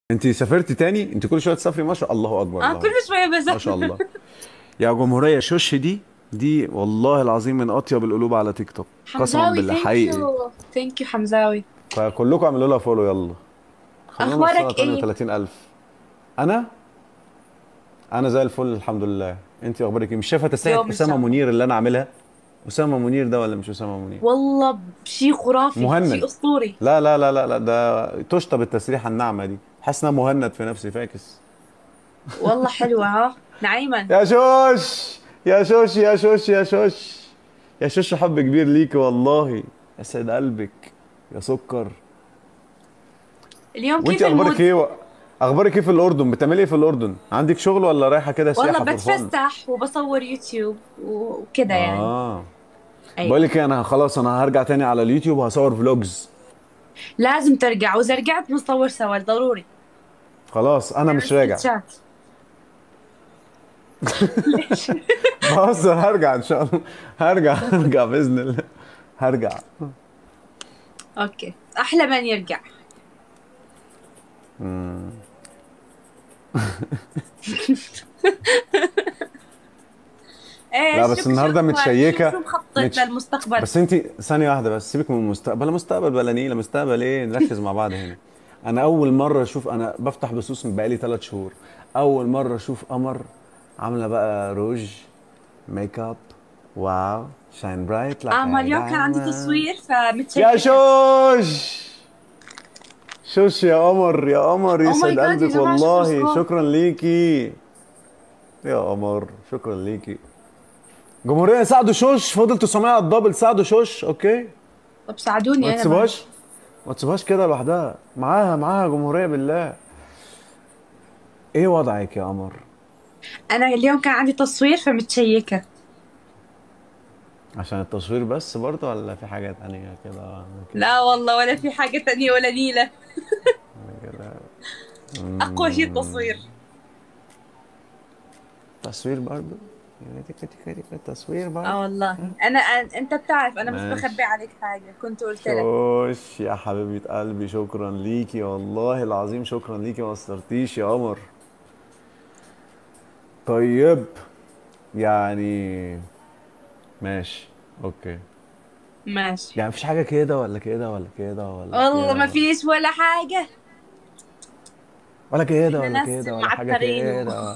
انت سافرتي تاني انت كل شويه تسافري ما شاء الله اكبر اه الله كل شويه بزهق ما شاء الله يا جمهوريه شوش دي دي والله العظيم من اطيب القلوب على تيك توك قسما حمزاوي بالله ثانك حقيقي يو ثانك يو حمزاوي فكلكم اعملوا لها فولو يلا خلونا اخبارك نوصلها ايه 38000 انا انا زي الفل الحمد لله انت اخبارك ايه مش شايفه تسريحه يوم اسامه السبت. منير اللي انا عاملها اسامه منير ده ولا مش اسامه منير والله شيء خرافي مهند. شيء اسطوري لا لا لا لا لا ده تشطب التسريحه الناعمه دي حاسس انها مهند في نفسي فاكس والله حلوه ها نعيما يا شوش يا شوش يا شوش يا شوش يا شوش حب كبير ليك والله يسعد قلبك يا سكر اليوم وانت كيف اخبارك المود ايه اخبارك ايه في الاردن بتعملي ايه في الاردن عندك شغل ولا رايحه كده والله سياحه for fun؟ بتفسح وبصور يوتيوب وكده يعني اه أيوة. بقول لك ايه انا خلاص انا هرجع تاني على اليوتيوب وهصور فلوجز لازم ترجع واذا رجعت بنصور سوا ضروري خلاص انا مش راجع شات ليش؟ بهزر هرجع ان شاء الله هرجع هرجع باذن الله هرجع اوكي احلى من يرجع ايه لا، بس شو- النهاردة شو- متشيكة. شو مخطط متش- للمستقبل بس انت ثانيه واحده بس سيبك من المستقبل بلا مستقبل بلا نيله مستقبل ايه نركز مع بعض هنا انا اول مره اشوف انا بفتح بثوث من بقالي ثلاث شهور اول مره اشوف قمر عامله بقى روج ميك اب واو شاين برايت اه ما اليوم كان عندي تصوير فمتشيكة يا شوش شوش يا قمر يا قمر Oh my يسعد God، يا قلبك جماعة، شكرا والله صراحة. شكرا ليكي يا قمر شكرا ليكي جمهورية ساعدوا شوش فاضل 900 على الدبل ساعدوا شوش اوكي طب ساعدوني ما انا تسيبهاش ما تسيبهاش كده لوحدها معاها معاها جمهورية بالله ايه وضعك يا قمر انا اليوم كان عندي تصوير فمتشيكة عشان التصوير بس برضه ولا في حاجة تانية كده لا والله ولا في حاجة تانية ولا نيلة كده اقوى شيء التصوير تصوير برضه تصوير برضه اه والله انا أنا- انت بتعرف انا مش ماشي. بخبي عليك حاجة كنت قلت لك شوش يا حبيبة قلبي شكرا ليكي والله العظيم شكرا ليكي ما قصرتيش يا قمر طيب يعني ماشي اوكي ماشي يعني مفيش حاجة كده ولا كده ولا كده ولا والله كده ما فيش ولا حاجة ولا كده إحنا ولا ناس كده ولا حاجة معترين و- كده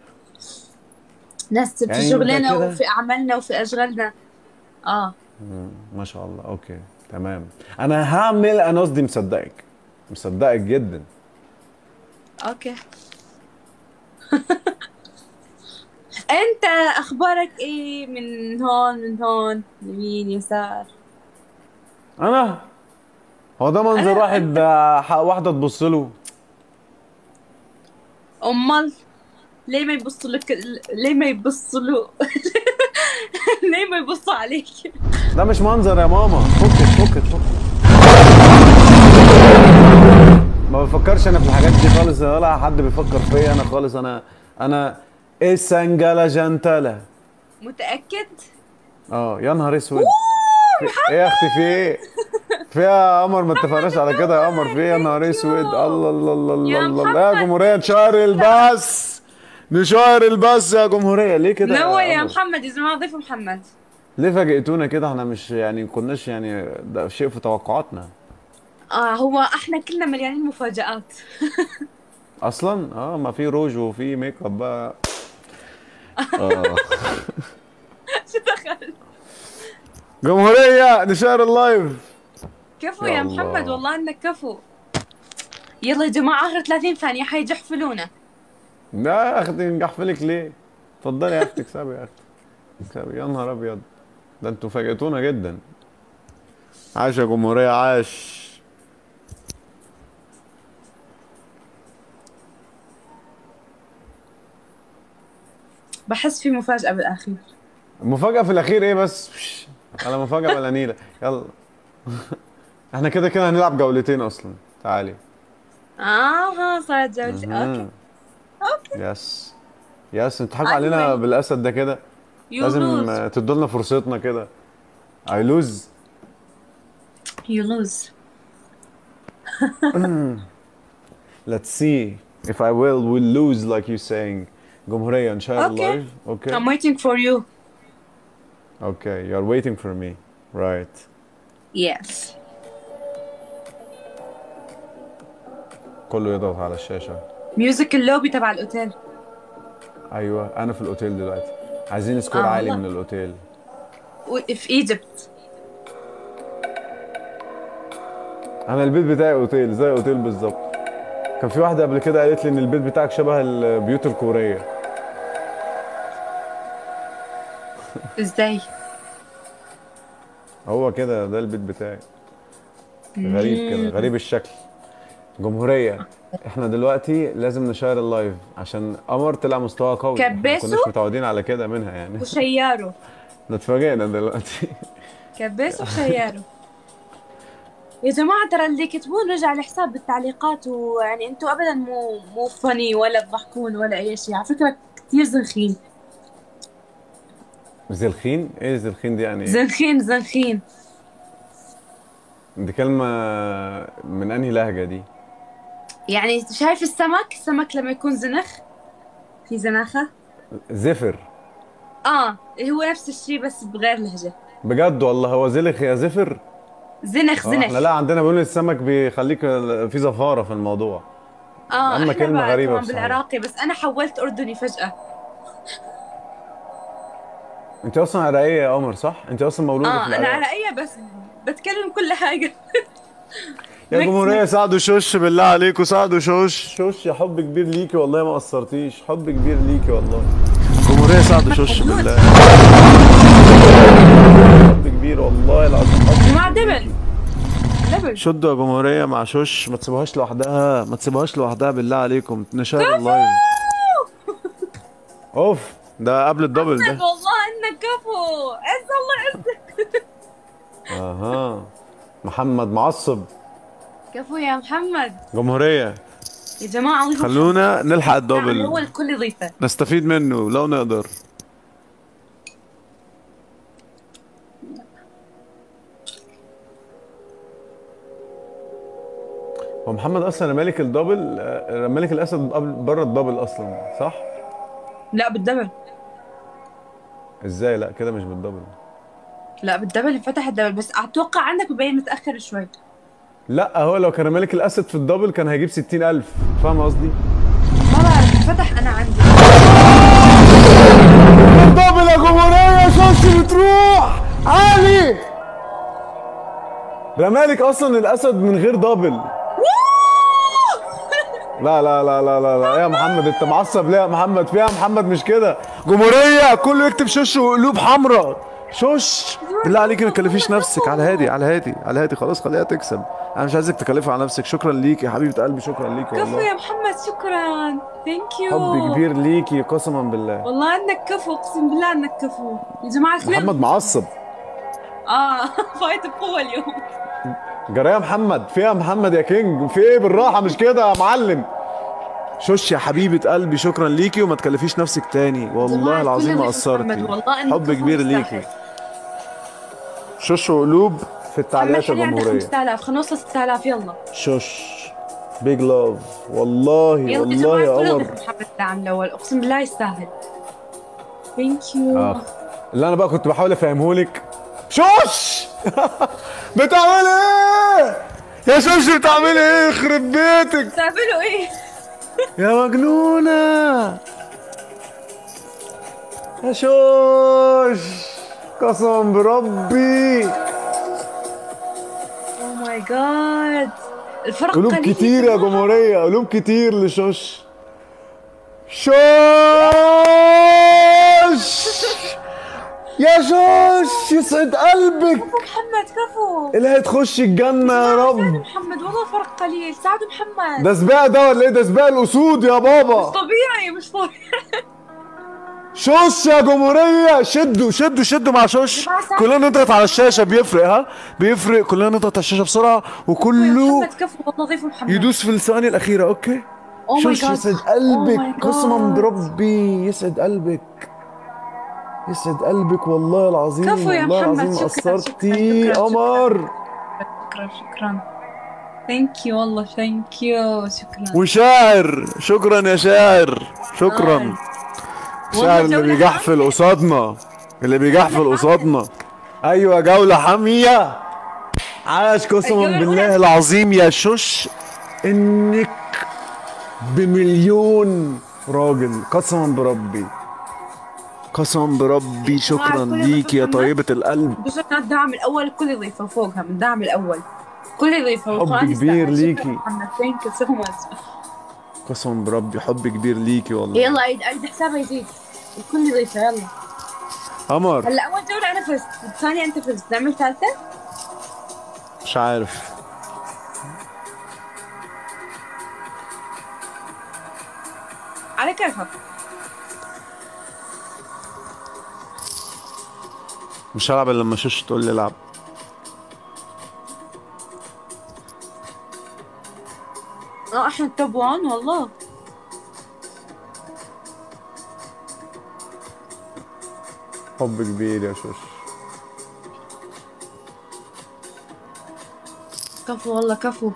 ناس في يعني شغلنا أنت كده- وفي أعمالنا وفي أشغالنا اه مم، ما شاء الله اوكي تمام انا هعمل انا قصدي مصدقك مصدقك جدا اوكي انت اخبارك ايه من هون من هون يمين يسار انا هو ده منظر أنا- واحد آه، ح- واحدة تبص له امال ليه ما يبصوا لك ليه ما يبصوا له ليه ما يبصوا عليك ده مش منظر يا ماما فكك فكك فكك ما بفكرش انا في الحاجات دي خالص ولا حد بيفكر فيا انا خالص انا انا السنجلة جنتلة متأكد اه يا نهار اسود في- ايه يا اختي في ايه؟ في إيه يا قمر ما اتفقناش على كده يا قمر في إيه يا نهار اسود الله الله الله الله يا الله محمد. يا جمهورية نشار البث نشار البث يا جمهورية ليه كده نور يا قمر؟ محمد إذا ما ضيف محمد ليه فاجئتونا كده احنا مش يعني كناش يعني ده شيء في توقعاتنا اه هو احنا كلنا مليانين مفاجآت اصلا اه ما في روج وفي ميك اب بقى اه شو دخل جمهورية نشار اللايف كفو يا يا الله. محمد والله انك كفو يلا يا جماعة آخر 30 ثانية حيجي يحفلونا لا يا اختي نجحفلك ليه؟ اتفضلي يا اختي اكسبي يا اختي اكسبي يا نهار ابيض ده انتوا فاجئتونا جدا عاش يا جمهورية عاش بحس في مفاجأة بالأخير المفاجأة في الأخير إيه بس؟ بش. ولا مفاجأة ولا نيلة يلا احنا كده كده هنلعب جولتين أصلا تعالي اه ها صارت جولتي اوكي مهم. يس يس انتوا حاجة علينا أيوة. بالأسد ده كده يو لازم لوز آه، تدوا لنا فرصتنا كده اي لوز يو لوز let's see if I will will lose like you saying جمهورية نشاهد Okay. اللايف اوكي I'm waiting for you اوكي you're waiting for me right yes كله يضغط على الشاشة ميوزك اللوبي تبع الاوتيل ايوه انا في الاوتيل دلوقتي عايزين سكور آه، عالي والله. من الاوتيل و- في ايجيبت انا البيت بتاعي اوتيل زي اوتيل بالظبط كان في واحده قبل كده قالت لي ان البيت بتاعك شبه البيوت الكوريه ازاي هو كده ده البيت بتاعي غريب كده غريب الشكل جمهوريه احنا دلوقتي لازم نشير اللايف عشان قمر طلع مستوى قوي إحنا ما كبسوا؟ كناش متعودين على كده منها يعني وشياره ده اتفاجئنا دلوقتي كبس وشياره يا جماعة ترى اللي يكتبون رجع الحساب بالتعليقات ويعني انتوا ابدا مو مو فني ولا تضحكون ولا اي شيء على فكرة كثير زنخين زلخين ايه زلخين دي يعني إيه؟ زنخين زنخين دي كلمه من انهي لهجه دي يعني شايف السمك السمك لما يكون زنخ في زناخة زفر اه هو نفس الشيء بس بغير لهجة بجد والله هو زلخ يا زفر زنخ آه، احنا زنخ لا عندنا بيقولوا السمك بيخليك في زفاره في الموضوع اه أما احنا كلمة بعد غريبة طبعاً بصراحة. بالعراقي بس انا حولت اردني فجأة انت اصلا عراقيه يا قمر صح انت اصلا مولوده اه في انا العراق عراقية بس بتكلم كل حاجة يا ميكس جمهوريه ميكس. ساعدوا شوش بالله عليكم ساعدوا شوش شوش يا حب كبير ليكي والله ما قصرتيش حب كبير ليكي والله جمهوريه ساعدوا شوش بالله حب كبير والله العظيم حب مع دبل دبل شدوا يا جمهوريه مع شوش ما تسيبوهاش لوحدها ما تسيبوهاش لوحدها بالله عليكم نشار اللايف اوف ده قبل الدبل ده والله انك كفو عز الله عزك اها محمد معصب كفو يا محمد جمهوريه يا جماعة ضيفوا خلونا نلحق هو الدبل الكل يضيفه نستفيد منه لو نقدر هو محمد اصلا ملك الدبل آه، ملك الاسد قبل بره الدبل اصلا صح لا بالدبل ازاي لا كده مش بالدبل لا بالدبل انفتح الدبل بس اتوقع عندك مبين متاخر شوي لا هو لو كان ملك الاسد في الدبل كان هيجيب 60000 فاهم قصدي ما بعرف انفتح انا عندي الدبل يا جمهوريه شوش بتروح عالي رمالك اصلا الاسد من غير دبل لا لا لا لا لا لا يا محمد انت معصب ليه يا محمد فيها محمد مش كده جمهوريه كله يكتب شوش وقلوب حمراء شوش بالله عليك ما تكلفيش نفسك على هادي على هادي على هادي خلاص خليها تكسب انا مش عايزك تكلفها على نفسك شكرا ليكي يا حبيبه قلبي شكرا ليكي كفو والله يا محمد شكرا ثانك يو حب كبير ليكي قسما بالله والله انك كفو اقسم بالله انك كفو يا جماعه خلينا محمد معصب اه فايت بقوه اليوم جرى يا محمد في إيه يا محمد يا كينج في ايه بالراحه مش كده يا معلم شوش يا حبيبه قلبي شكرا ليكي وما تكلفيش نفسك تاني والله جماعة العظيم كل ما اللي في محمد، قصرتي والله إنك حب كفو كبير يستاهل. ليكي شوش وقلوب في التعليقات يا محمد عندك جمهوريه 5000 خلينا نوصل 6000 يلا شوش بيج لاف والله يلا والله يا يا جماعه كل قمر محمد العام الاول اقسم بالله يستاهل ثانك يو اخ اللي انا بقى كنت بحاول افهمهولك شوش بتعمل ايه يا شوش بتعمل ايه يخرب بيتك تعملوا ايه؟ يا مجنونة يا شوش قسما بربي اوه ماي جاد الفرق قلوب قليل كتير يا جمهورية قلوب كتير لشوش شوش يا شوش يسعد قلبك محمد كفو اللي هتخش الجنة يا ساعدوا رب محمد والله فرق قليل ساعدوا محمد ده سباق ده ولا ايه ده سباق الاسود يا بابا طبيعي مش طبيعي شوش يا جمهورية شدوا شدوا شدوا مع شوش جماعة ساعة. كلنا نضغط على الشاشة بيفرق ها بيفرق كلنا نضغط على الشاشة بسرعة وكله محمد كفو والله ضيف محمد يدوس في الثواني الأخيرة أوكي Oh my شوش God. يسعد Oh my قلبك قسما God. بربي يسعد قلبك يسعد قلبك والله العظيم كفو يا والله محمد. العظيم شكراً، قصرتي شكراً، شكراً. قمر شكرا شكرا ثانك يو والله ثانك يو شكرا وشاعر شكرا يا شاعر شكرا آه. شاعر والله اللي جولة بيجحفل قصادنا اللي بيجحفل قصادنا ايوه جولة حامية عاش قسما الجولة بالله الأولى. العظيم يا شوش انك بمليون راجل قسما بربي قسما بربي شكرا كل ليك يا محمد. طيبة القلب بس انا الدعم الاول كل ضيفه فوقها من الدعم الاول كل ضيفه حب والقرآن كبير يستاهل. ليكي. شكرا محمد ثانك يو سو ماتش قسما بربي حب كبير ليكي والله يلا عيد عيد حسابها يزيد كل ضيفه يلا قمر هلا اول جوله انا فزت الثانيه انت فزت نعمل ثالثه مش عارف على كيفك مش هلعب الا لما شوش تقول لي العب اه احنا التوب 1 والله حب كبير يا شوش كفو والله كفو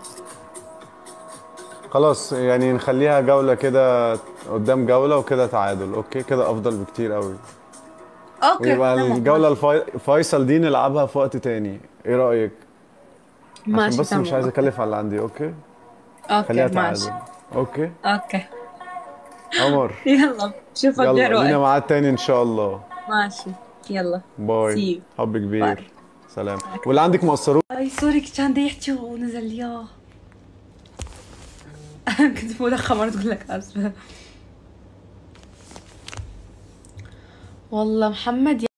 خلاص يعني نخليها جولة كده قدام جولة وكده تعادل اوكي كده افضل بكتير قوي اوكي ويبقى تمام. الجولة الفيصل دي نلعبها في وقت تاني ايه رأيك؟ عشان ماشي بس مش تمام. عايز اكلف على اللي عندي اوكي؟ اوكي خليها ماشي تعادل اوكي؟ اوكي قمر يلا شوفك يلا غير لينا وقت ميعاد تاني ان شاء الله ماشي يلا باي See you. حب باي. كبير سلام واللي عندك مقصرون اي سوري كان بدي يحكي ونزل ياه كنت بقول خمر تقول لك اسفه والله محمد